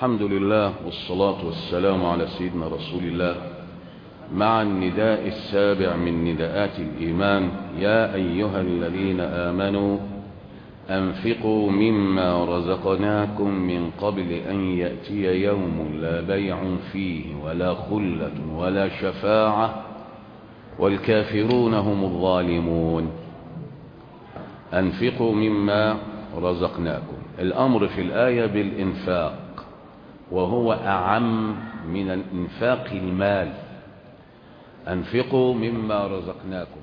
الحمد لله والصلاة والسلام على سيدنا رسول الله مع النداء السابع من نداءات الإيمان يا أيها الذين آمنوا أنفقوا مما رزقناكم من قبل أن يأتي يوم لا بيع فيه ولا خلة ولا شفاعة والكافرون هم الظالمون أنفقوا مما رزقناكم الأمر في الآية بالإنفاق وهو أعم من الإنفاق المال أنفقوا مما رزقناكم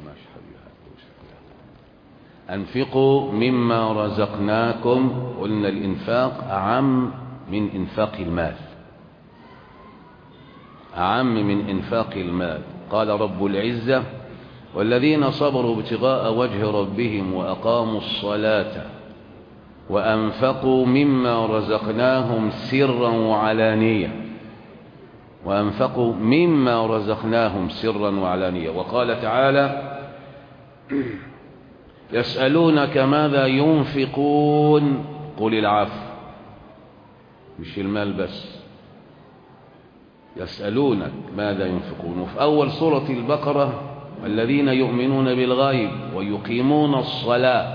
أنفقوا مما رزقناكم قلنا الإنفاق أعم من إنفاق المال أعم من إنفاق المال قال رب العزة والذين صبروا ابتغاء وجه ربهم وأقاموا الصلاة وأنفقوا مما رزقناهم سرا وعلانية وأنفقوا مما رزقناهم سرا وعلانية وقال تعالى يسألونك ماذا ينفقون قل العفو مش المال بس يسألونك ماذا ينفقون وفي أول سورة البقرة الذين يؤمنون بالغيب ويقيمون الصلاة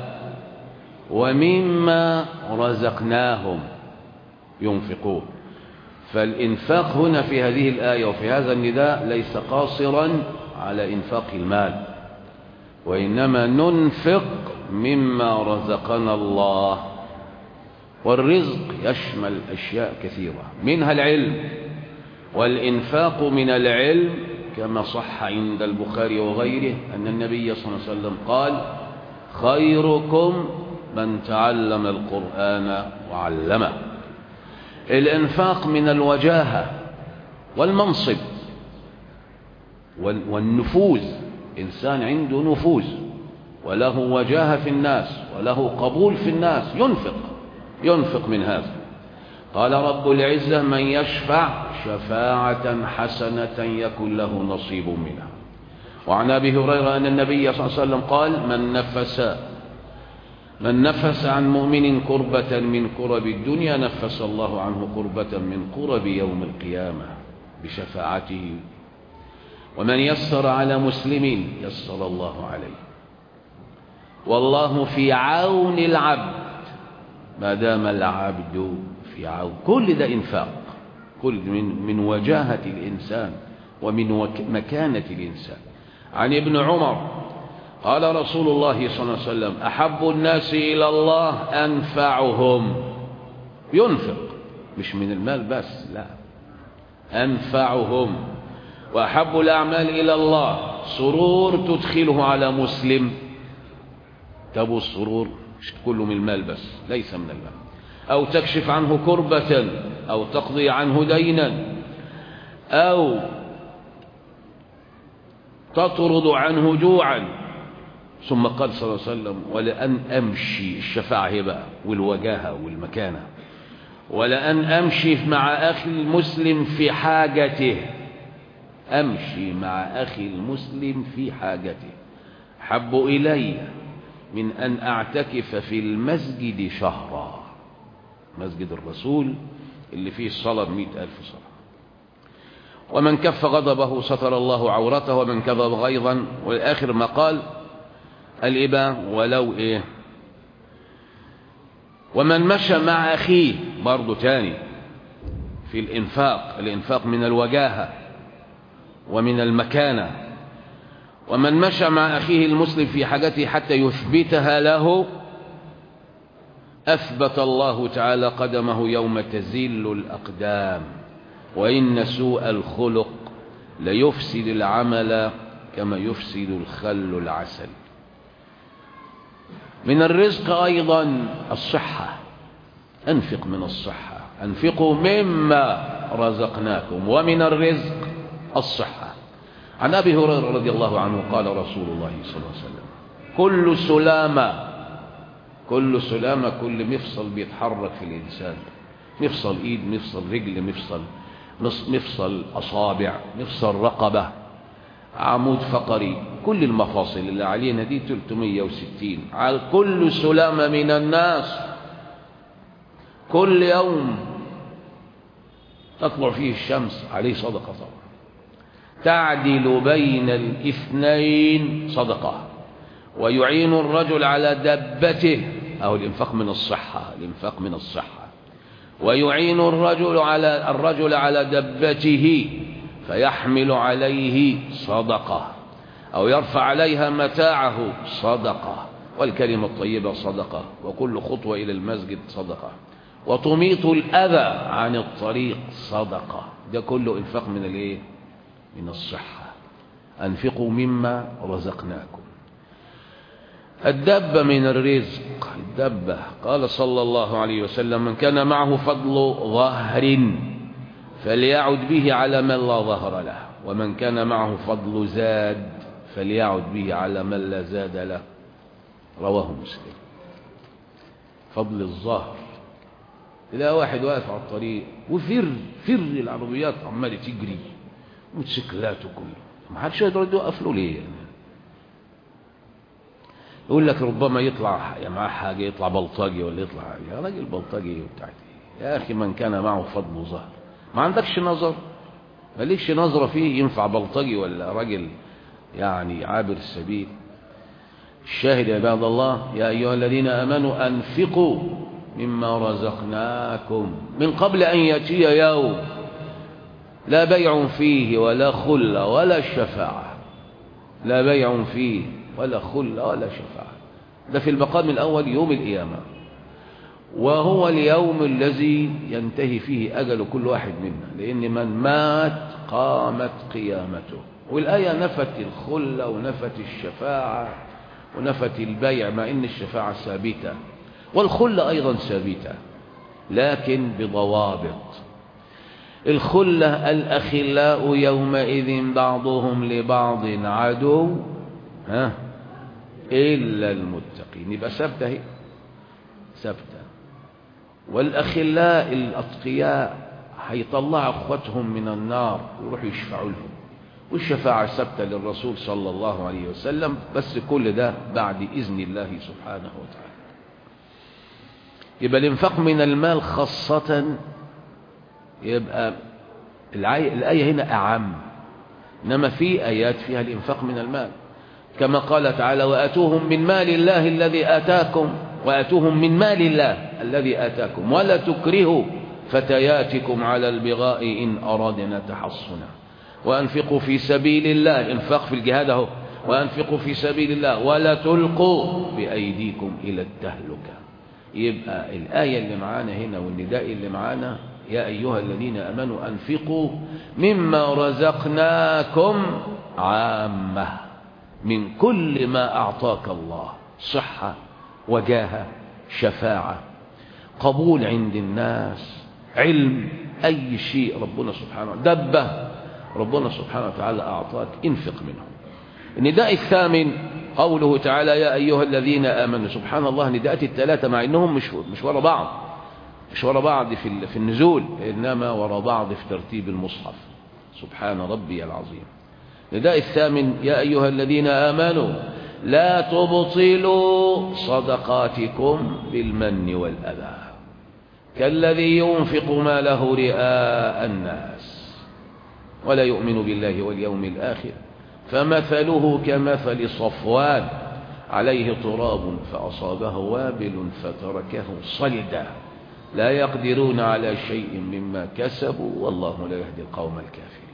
ومما رزقناهم ينفقون فالإنفاق هنا في هذه الآية وفي هذا النداء ليس قاصرا على إنفاق المال وإنما ننفق مما رزقنا الله والرزق يشمل أشياء كثيرة منها العلم والإنفاق من العلم كما صح عند البخاري وغيره أن النبي صلى الله عليه وسلم قال خيركم من تعلم القرآن وعلمه الإنفاق من الوجاهة والمنصب والنفوذ إنسان عنده نفوذ وله وجاهة في الناس وله قبول في الناس ينفق ينفق من هذا قال رب العزة من يشفع شفاعة حسنة يكن له نصيب منها وعن أبي هريرة أن النبي صلى الله عليه وسلم قال من نفس من نفس عن مؤمن كربة من كرب الدنيا نفس الله عنه كربة من كرب يوم القيامة بشفاعته ومن يسر على مسلم يسر الله عليه والله في عون العبد ما دام العبد في عون كل ده إنفاق كل من, من وجاهة الإنسان ومن مكانة الإنسان عن ابن عمر قال رسول الله صلى الله عليه وسلم أحب الناس إلى الله أنفعهم ينفق مش من المال بس لا أنفعهم وأحب الأعمال إلى الله سرور تدخله على مسلم تبو السرور مش كله من المال بس ليس من المال أو تكشف عنه كربة أو تقضي عنه دينا أو تطرد عنه جوعا ثم قال صلى الله عليه وسلم ولأن أمشي الشفاعة هي بقى والوجاهة والمكانة ولأن أمشي مع أخي المسلم في حاجته أمشي مع أخي المسلم في حاجته حب إلي من أن أعتكف في المسجد شهرا مسجد الرسول اللي فيه الصلاة بمئة ألف صلاة ومن كف غضبه ستر الله عورته ومن كذب غيظا والآخر ما قال الإبا ولو إيه ومن مشى مع أخيه برضو تاني في الإنفاق الإنفاق من الوجاهة ومن المكانة ومن مشى مع أخيه المسلم في حاجته حتى يثبتها له أثبت الله تعالى قدمه يوم تزل الأقدام وإن سوء الخلق ليفسد العمل كما يفسد الخل العسل من الرزق أيضا الصحة أنفق من الصحة أنفقوا مما رزقناكم ومن الرزق الصحة عن أبي هريرة رضي الله عنه قال رسول الله صلى الله عليه وسلم كل سلامة كل سلامة كل مفصل بيتحرك في الإنسان مفصل إيد مفصل رجل مفصل مفصل أصابع مفصل رقبة عمود فقري كل المفاصل اللي علينا دي 360 على كل سلامة من الناس كل يوم تطلع فيه الشمس عليه صدقة طبعا تعدل بين الاثنين صدقة ويعين الرجل على دبته أو الإنفاق من الصحة الإنفاق من الصحة ويعين الرجل على الرجل على دبته فيحمل عليه صدقة أو يرفع عليها متاعه صدقة والكلمة الطيبة صدقة وكل خطوة إلى المسجد صدقة وتميط الأذى عن الطريق صدقة ده كله إنفاق من الإيه؟ من الصحة أنفقوا مما رزقناكم الدبة من الرزق الدبة قال صلى الله عليه وسلم من كان معه فضل ظهر فليعد به على من لا ظهر له ومن كان معه فضل زاد فليعد به على من لا زاد له رواه مسلم فضل الظهر تلاقي واحد واقف على الطريق وفر فر العربيات عماله تجري موتوسيكلات وكله ما حدش يقدر يوقف له ليه يعني يقول لك ربما يطلع معاه حاجه يطلع بلطجي ولا يطلع يا راجل بلطجي وبتاع يا اخي من كان معه فضل ظهر ما عندكش نظر مالكش نظرة فيه ينفع بلطجي ولا راجل يعني عابر السبيل الشاهد يا عباد الله يا أيها الذين آمنوا أنفقوا مما رزقناكم من قبل أن يأتي يوم لا بيع فيه ولا خل ولا شفاعة لا بيع فيه ولا خل ولا شفاعة ده في المقام الأول يوم القيامة وهو اليوم الذي ينتهي فيه أجل كل واحد منا لأن من مات قامت قيامته والآية نفت الخلة ونفت الشفاعة ونفت البيع مع إن الشفاعة ثابتة والخلة أيضا ثابتة لكن بضوابط الخلة الأخلاء يومئذ بعضهم لبعض عدو ها إلا المتقين يبقى ثابتة هي ثابتة والأخلاء الأتقياء هيطلعوا أخواتهم من النار ويروحوا يشفعوا لهم والشفاعة ثابتة للرسول صلى الله عليه وسلم بس كل ده بعد إذن الله سبحانه وتعالى يبقى الانفاق من المال خاصة يبقى الآية هنا أعم إنما في آيات فيها الانفاق من المال كما قال تعالى وأتوهم من مال الله الذي آتاكم وأتوهم من مال الله الذي آتاكم ولا تكرهوا فتياتكم على البغاء إن أرادنا تحصنا وأنفقوا في سبيل الله انفاق في الجهاد اهو وأنفقوا في سبيل الله ولا تلقوا بأيديكم إلى التهلكة يبقى الآية اللي معانا هنا والنداء اللي معانا يا أيها الذين أمنوا أنفقوا مما رزقناكم عامة من كل ما أعطاك الله صحة وجاهة شفاعة قبول عند الناس علم أي شيء ربنا سبحانه دبة ربنا سبحانه وتعالى أعطاك انفق منه النداء الثامن قوله تعالى يا أيها الذين آمنوا سبحان الله نداءات الثلاثة مع إنهم مش مش ورا بعض مش ورا بعض في في النزول إنما ورا بعض في ترتيب المصحف سبحان ربي العظيم نداء الثامن يا أيها الذين آمنوا لا تبطلوا صدقاتكم بالمن والأذى كالذي ينفق ماله رئاء الناس ولا يؤمن بالله واليوم الآخر فمثله كمثل صفوان عليه تراب فأصابه وابل فتركه صلدا لا يقدرون على شيء مما كسبوا والله لا يهدي القوم الكافرين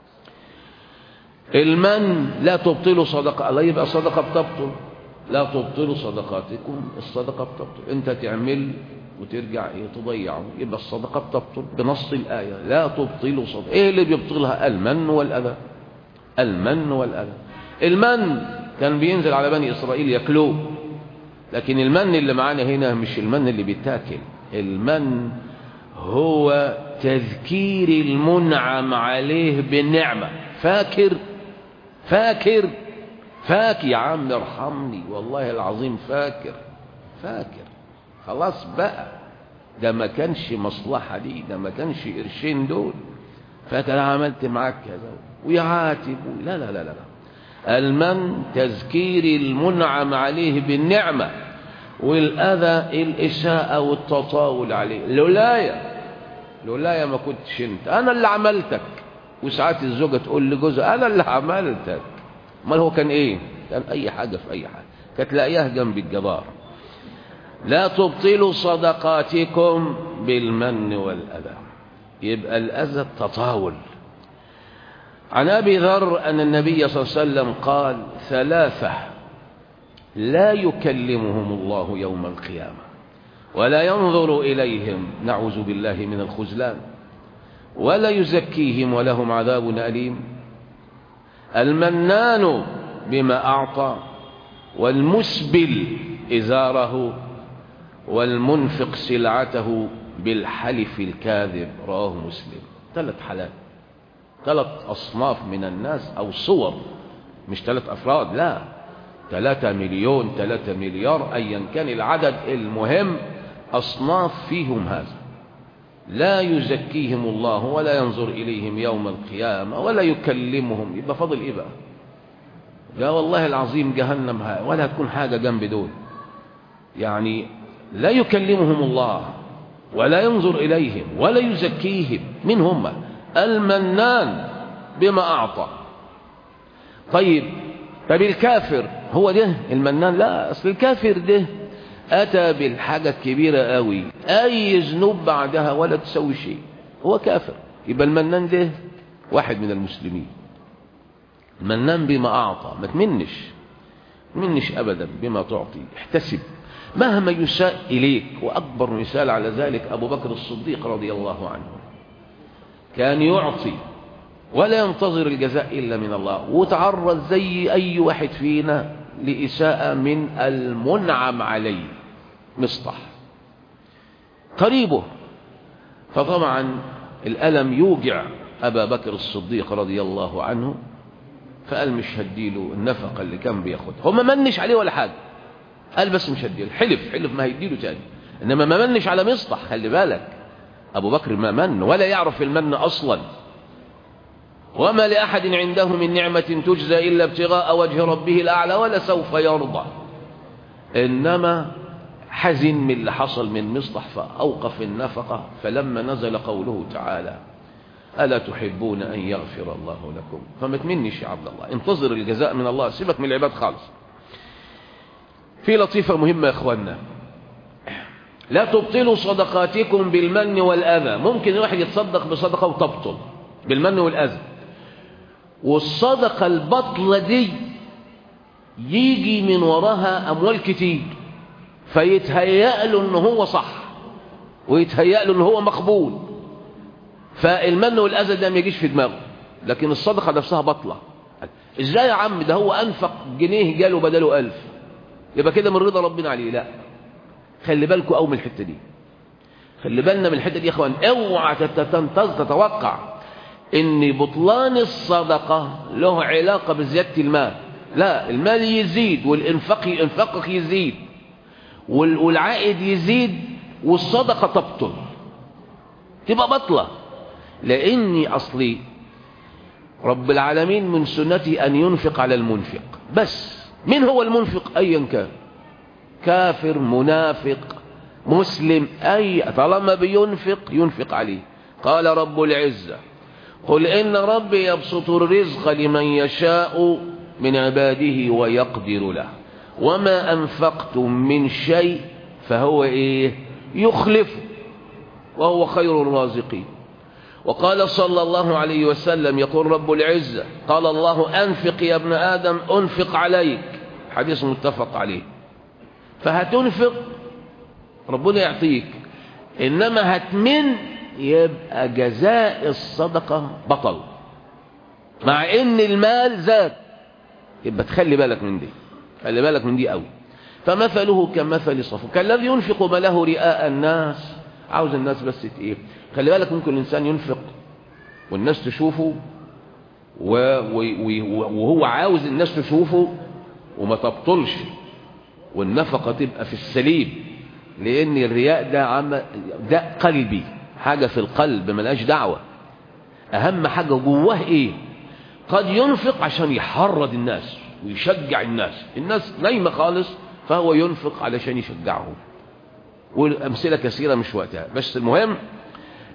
المن لا تبطلوا صدقة الله يبقى صدقة بتبطل لا تبطلوا صدقاتكم الصدقة بتبطل انت تعمل وترجع ايه تضيعه يبقى الصدقة بتبطل بنص الآية لا تبطلوا صدقة ايه اللي بيبطلها المن والأذى المن والأذى المن كان بينزل على بني إسرائيل ياكلوه لكن المن اللي معانا هنا مش المن اللي بيتاكل المن هو تذكير المنعم عليه بالنعمة فاكر فاكر فاكر يا عم ارحمني والله العظيم فاكر فاكر خلاص بقى ده ما كانش مصلحة دي ده ما كانش قرشين دول فاكر انا عملت معاك كذا ويعاتب لا لا لا لا المن تذكير المنعم عليه بالنعمة والأذى الإساءة والتطاول عليه الولاية يقول لا يا ما كنتش انت انا اللي عملتك وساعات الزوجة تقول لجوزها انا اللي عملتك امال هو كان ايه كان اي حاجة في اي حاجة كانت لاقيها جنب الجدار لا تبطلوا صدقاتكم بالمن والأذى يبقى الأذى التطاول عن أبي ذر أن النبي صلى الله عليه وسلم قال ثلاثة لا يكلمهم الله يوم القيامة ولا ينظر إليهم نعوذ بالله من الخزلان ولا يزكيهم ولهم عذاب أليم المنان بما أعطى والمسبل إزاره والمنفق سلعته بالحلف الكاذب رواه مسلم ثلاث حالات ثلاث أصناف من الناس أو صور مش ثلاث أفراد لا ثلاثة مليون ثلاثة مليار أيا كان العدد المهم أصناف فيهم هذا لا يزكيهم الله ولا ينظر إليهم يوم القيامة ولا يكلمهم يبقى فضل إيه بقى لا والله العظيم جهنم ها ولا تكون حاجة جنب دول يعني لا يكلمهم الله ولا ينظر إليهم ولا يزكيهم من هم المنان بما أعطى طيب طيب الكافر هو ده المنان لا أصل الكافر ده أتى بالحاجة الكبيرة قوي أي ذنوب بعدها ولا تسوي شيء هو كافر يبقى المنان ده واحد من المسلمين المنان بما أعطى ما تمنش منش أبدا بما تعطي احتسب مهما يساء إليك وأكبر مثال على ذلك أبو بكر الصديق رضي الله عنه كان يعطي ولا ينتظر الجزاء إلا من الله وتعرض زي أي واحد فينا لإساءة من المنعم عليه مصطح قريبه فطبعا الألم يوجع أبا بكر الصديق رضي الله عنه فقال مش هديله النفقة اللي كان بياخدها هو ما منش عليه ولا حاجة قال بس مش هديله حلف حلف ما هيديله تاني انما ما منش على مصطح خلي بالك ابو بكر ما من ولا يعرف المن اصلا وما لاحد عنده من نعمه تجزى الا ابتغاء وجه ربه الاعلى ولا سوف يرضى انما حزن من اللي حصل من مصطح فاوقف النفقه فلما نزل قوله تعالى ألا تحبون أن يغفر الله لكم فما تمنيش يا عبد الله انتظر الجزاء من الله سيبك من العباد خالص في لطيفة مهمة يا اخوانا لا تبطلوا صدقاتكم بالمن والأذى ممكن الواحد يتصدق بصدقة وتبطل بالمن والأذى والصدقة البطلة دي يجي من وراها أموال كتير فيتهيأ له ان هو صح ويتهيأ له ان هو مقبول فالمن والأذى ده ما يجيش في دماغه لكن الصدقة نفسها بطلة ازاي يا عم ده هو أنفق جنيه جاله بدله ألف يبقى كده من رضا ربنا عليه لا خلي بالكم قوي من الحته دي خلي بالنا من الحته دي يا اخوان اوعى تتوقع ان بطلان الصدقه له علاقه بزياده المال لا المال يزيد والانفاق انفاقك يزيد والعائد يزيد والصدقه تبطل تبقى بطله لاني اصلي رب العالمين من سنته ان ينفق على المنفق بس من هو المنفق ايا كان كافر منافق مسلم اي طالما بينفق ينفق عليه قال رب العزه قل ان ربي يبسط الرزق لمن يشاء من عباده ويقدر له وما انفقتم من شيء فهو ايه يخلفه وهو خير الرازقين وقال صلى الله عليه وسلم يقول رب العزة قال الله أنفق يا ابن آدم أنفق عليك حديث متفق عليه فهتنفق ربنا يعطيك إنما هتمن يبقى جزاء الصدقة بطل مع إن المال زاد يبقى تخلي بالك من دي خلي بالك من دي قوي فمثله كمثل صفو كالذي ينفق ماله رئاء الناس عاوز الناس بس ايه خلي بالك ممكن الإنسان ينفق والناس تشوفه و... و... وهو عاوز الناس تشوفه وما تبطلش والنفقة تبقى في السليم لأن الرياء ده عم ده قلبي حاجة في القلب ملهاش دعوة أهم حاجة جواه إيه قد ينفق عشان يحرض الناس ويشجع الناس الناس نايمة خالص فهو ينفق علشان يشجعهم والأمثلة كثيرة مش وقتها بس المهم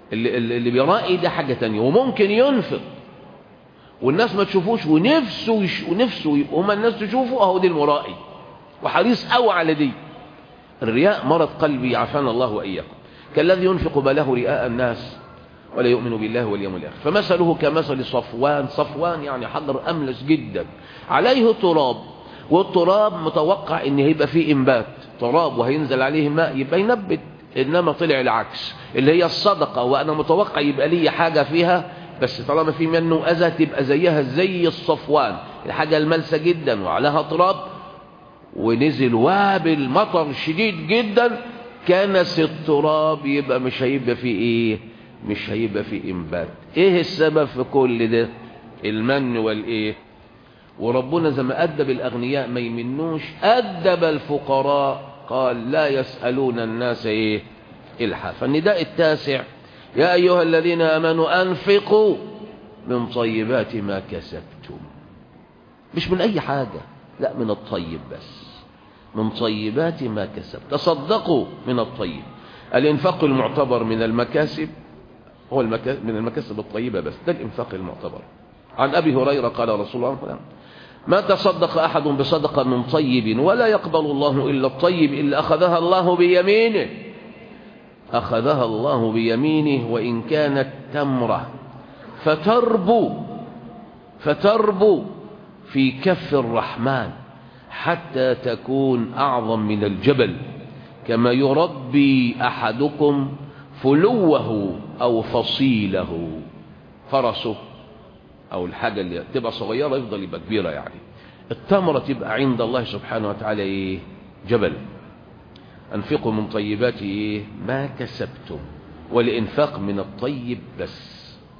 اللي, اللي بيرائي ده حاجة تانية وممكن ينفق والناس ما تشوفوش ونفسه يش... ونفسه يبقى هما الناس تشوفه اهو دي المرائي وحريص قوي على دي الرياء مرض قلبي عافانا الله واياكم كالذي ينفق ماله رئاء الناس ولا يؤمن بالله واليوم الاخر فمثله كمثل صفوان صفوان يعني حجر املس جدا عليه تراب والتراب متوقع ان هيبقى فيه انبات تراب وهينزل عليه ماء يبقى ينبت انما طلع العكس اللي هي الصدقه وانا متوقع يبقى لي حاجه فيها بس طالما في منه اذى تبقى زيها زي الصفوان الحاجه الملسه جدا وعليها تراب ونزل وابل مطر شديد جدا كنس التراب يبقى مش هيبقى فيه ايه مش هيبقى فيه انبات ايه السبب في كل ده المن والايه وربنا زي ما أدب الأغنياء ما يمنوش أدب الفقراء قال لا يسألون الناس إيه إلحا فالنداء التاسع يا أيها الذين آمنوا أنفقوا من طيبات ما كسبتم مش من أي حاجة لا من الطيب بس من طيبات ما كسبت تصدقوا من الطيب الإنفاق المعتبر من المكاسب هو المكاسب من المكاسب الطيبة بس ده الإنفاق المعتبر عن أبي هريرة قال رسول الله صلى الله عليه وسلم ما تصدق أحد بصدقة من طيب ولا يقبل الله إلا الطيب إلا أخذها الله بيمينه أخذها الله بيمينه وإن كانت تمرة فتربو فتربو في كف الرحمن حتى تكون أعظم من الجبل كما يربي أحدكم فلوه أو فصيله فرسه او الحاجة اللي تبقى صغيرة يفضل يبقى كبيرة يعني التمرة تبقى عند الله سبحانه وتعالى ايه جبل انفقوا من طيبات ايه ما كسبتم والانفاق من الطيب بس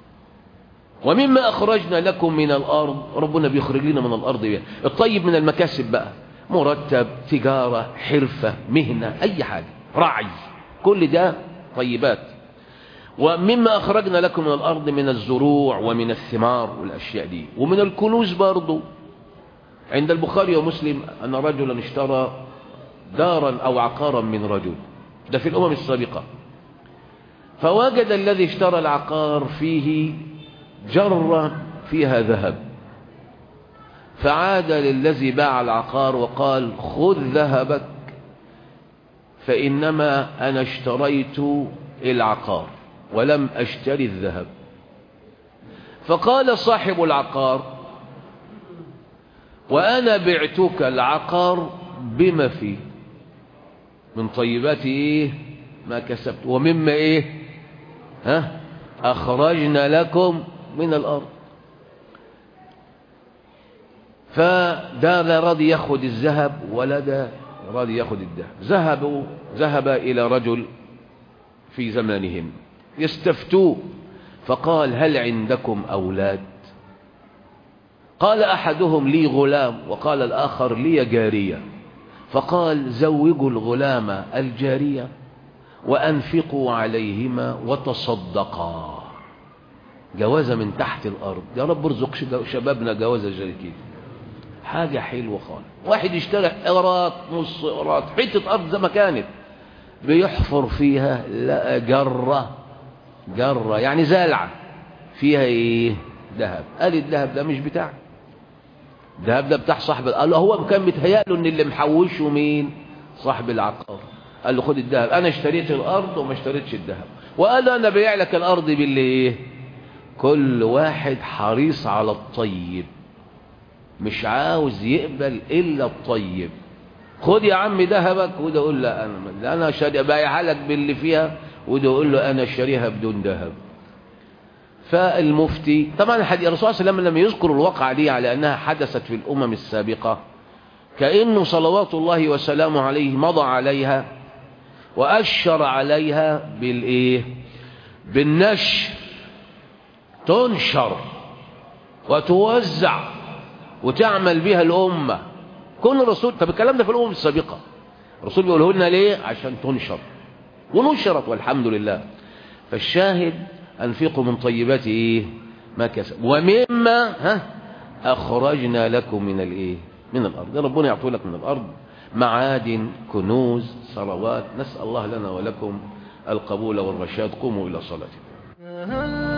ومما اخرجنا لكم من الارض ربنا بيخرج لنا من الارض بيه. الطيب من المكاسب بقى مرتب تجارة حرفة مهنة اي حاجة رعي كل ده طيبات ومما أخرجنا لكم من الأرض من الزروع ومن الثمار والأشياء دي ومن الكنوز برضو عند البخاري ومسلم أن رجلا اشترى دارا أو عقارا من رجل ده في الأمم السابقة فوجد الذي اشترى العقار فيه جرة فيها ذهب فعاد للذي باع العقار وقال خذ ذهبك فإنما أنا اشتريت العقار ولم أشتري الذهب فقال صاحب العقار وأنا بعتك العقار بما فيه من طيبات إيه ما كسبت ومما إيه ها أخرجنا لكم من الأرض فده لا راضي ياخد الذهب ولا ده راضي ياخد الذهب ذهبوا ذهب إلى رجل في زمانهم يستفتوه فقال هل عندكم أولاد قال أحدهم لي غلام وقال الآخر لي جارية فقال زوجوا الغلام الجارية وأنفقوا عليهما وتصدقا جوازة من تحت الأرض يا رب ارزق شبابنا جوازة جارية حاجة حلوة خالص واحد يشتري قراط نص قراط حتة أرض زي ما كانت بيحفر فيها لقى جرة جرة يعني زالعة فيها ايه ذهب قال الذهب ده مش بتاعي الذهب ده بتاع صاحب قال له هو كان متهيأله ان اللي محوشه مين صاحب العقار قال له خد الذهب انا اشتريت الارض وما اشتريتش الذهب وقال انا بيع لك الارض باللي ايه كل واحد حريص على الطيب مش عاوز يقبل الا الطيب خد يا عم ذهبك وده يقول لا انا انا شاري بايعها لك باللي فيها وده يقول له انا شاريها بدون ذهب فالمفتي طبعا الرسول صلى الله عليه وسلم لم يذكر الواقعة دي على انها حدثت في الامم السابقة كأنه صلوات الله وسلامه عليه مضى عليها وأشر عليها بالإيه بالنشر تنشر وتوزع وتعمل بها الأمة كل الرسول طب الكلام ده في الأمم السابقة الرسول بيقوله لنا ليه عشان تنشر ونشرت والحمد لله فالشاهد أنفقوا من طيبات إيه ما كسب ومما ها أخرجنا لكم من الإيه من الأرض ربنا يعطوا لك من الأرض معادن كنوز ثروات نسأل الله لنا ولكم القبول والرشاد قوموا إلى صلاتكم Uh-huh.